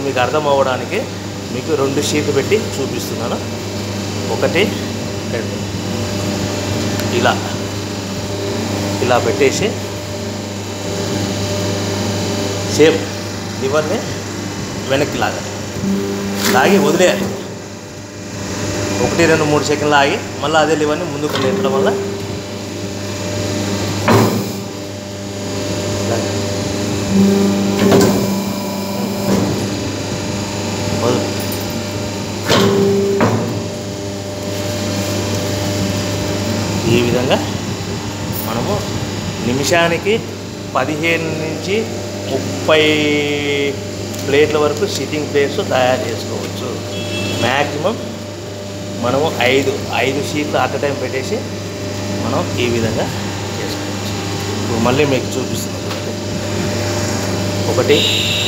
మీకు అర్థం అవ్వడానికి మీకు రెండు షీట్లు పెట్టి చూపిస్తున్నాను ఒకటి రెండు ఇలా ఇలా పెట్టేసి సేమ్ లివర్ని వెనక్కి లాగాలి లాగి వదిలేయాలి ఒకటి రెండు మూడు సెకండ్లు ఆగి మళ్ళీ అదే లివర్ని ముందుకు నెట్టడం వల్ల లాగా. వదులు ఈ విధంగా మనము నిమిషానికి పదిహేను నుంచి ముప్పై ప్లేట్ల వరకు సిట్టింగ్ ప్లేట్స్ తయారు చేసుకోవచ్చు మ్యాక్సిమం మనము ఐదు ఐదు షీట్లు అట్ టైం పెట్టేసి మనం ఈ విధంగా చేసుకోవచ్చు ఇప్పుడు మళ్ళీ మీకు చూపిస్తున్నాం చూడండి. ఒకటి